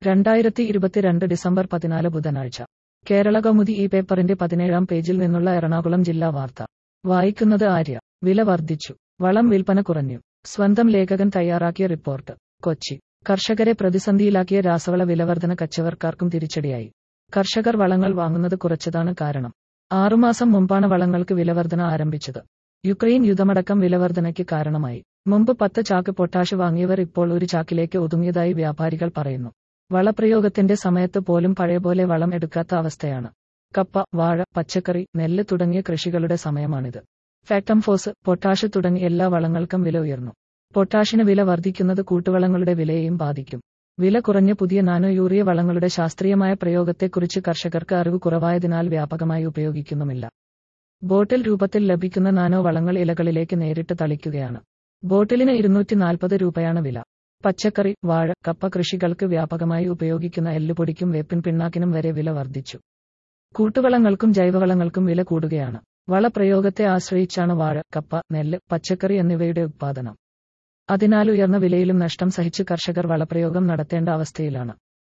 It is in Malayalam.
രണ്ടായിരത്തി ഇരുപത്തിരണ്ട് ഡിസംബർ പതിനാല് ബുധനാഴ്ച കേരള കൗമുദി ഈ പേപ്പറിന്റെ പതിനേഴാം പേജിൽ നിന്നുള്ള എറണാകുളം ജില്ലാ വാർത്ത വായിക്കുന്നത് ആര്യ വില വർദ്ധിച്ചു വളം വിൽപ്പന കുറഞ്ഞു സ്വന്തം ലേഖകൻ തയ്യാറാക്കിയ റിപ്പോർട്ട് കൊച്ചി കർഷകരെ പ്രതിസന്ധിയിലാക്കിയ രാസവള വിലവർധന കച്ചവടക്കാർക്കും തിരിച്ചടിയായി കർഷകർ വളങ്ങൾ വാങ്ങുന്നത് കുറച്ചതാണ് കാരണം ആറുമാസം മുമ്പാണ് വളങ്ങൾക്ക് വിലവർധന ആരംഭിച്ചത് യുക്രൈൻ യുദ്ധമടക്കം വിലവർധനയ്ക്ക് കാരണമായി മുമ്പ് പത്ത് ചാക്ക് പൊട്ടാഷ് വാങ്ങിയവർ ഇപ്പോൾ ഒരു ചാക്കിലേക്ക് ഒതുങ്ങിയതായി വ്യാപാരികൾ പറയുന്നു വളപ്രയോഗത്തിന്റെ സമയത്ത് പോലും പഴയപോലെ വളം എടുക്കാത്ത അവസ്ഥയാണ് കപ്പ വാഴ പച്ചക്കറി നെല്ല് തുടങ്ങിയ കൃഷികളുടെ സമയമാണിത് ഫാക്ടംഫോസ് പൊട്ടാഷ് തുടങ്ങി എല്ലാ വളങ്ങൾക്കും വില ഉയർന്നു പൊട്ടാഷിന് വില വർദ്ധിക്കുന്നത് കൂട്ടുവളങ്ങളുടെ വിലയെയും ബാധിക്കും വില കുറഞ്ഞ പുതിയ നാനോ യൂറിയ വളങ്ങളുടെ ശാസ്ത്രീയമായ പ്രയോഗത്തെക്കുറിച്ച് കർഷകർക്ക് അറിവ് കുറവായതിനാൽ വ്യാപകമായി ഉപയോഗിക്കുന്നുമില്ല ബോട്ടിൽ രൂപത്തിൽ ലഭിക്കുന്ന നാനോ വളങ്ങൾ ഇലകളിലേക്ക് നേരിട്ട് തളിക്കുകയാണ് ബോട്ടിലിന് ഇരുന്നൂറ്റി നാൽപ്പത് രൂപയാണ് വില പച്ചക്കറി വാഴ കപ്പ കൃഷികൾക്ക് വ്യാപകമായി ഉപയോഗിക്കുന്ന എല്ലുപൊടിക്കും വേപ്പിൻ പിണ്ണാക്കിനും വരെ വില വർദ്ധിച്ചു കൂട്ടുവളങ്ങൾക്കും ജൈവവളങ്ങൾക്കും വില കൂടുകയാണ് വളപ്രയോഗത്തെ ആശ്രയിച്ചാണ് വാഴ കപ്പ നെല്ല് പച്ചക്കറി എന്നിവയുടെ ഉത്പാദനം അതിനാൽ ഉയർന്ന വിലയിലും നഷ്ടം സഹിച്ച് കർഷകർ വളപ്രയോഗം നടത്തേണ്ട അവസ്ഥയിലാണ്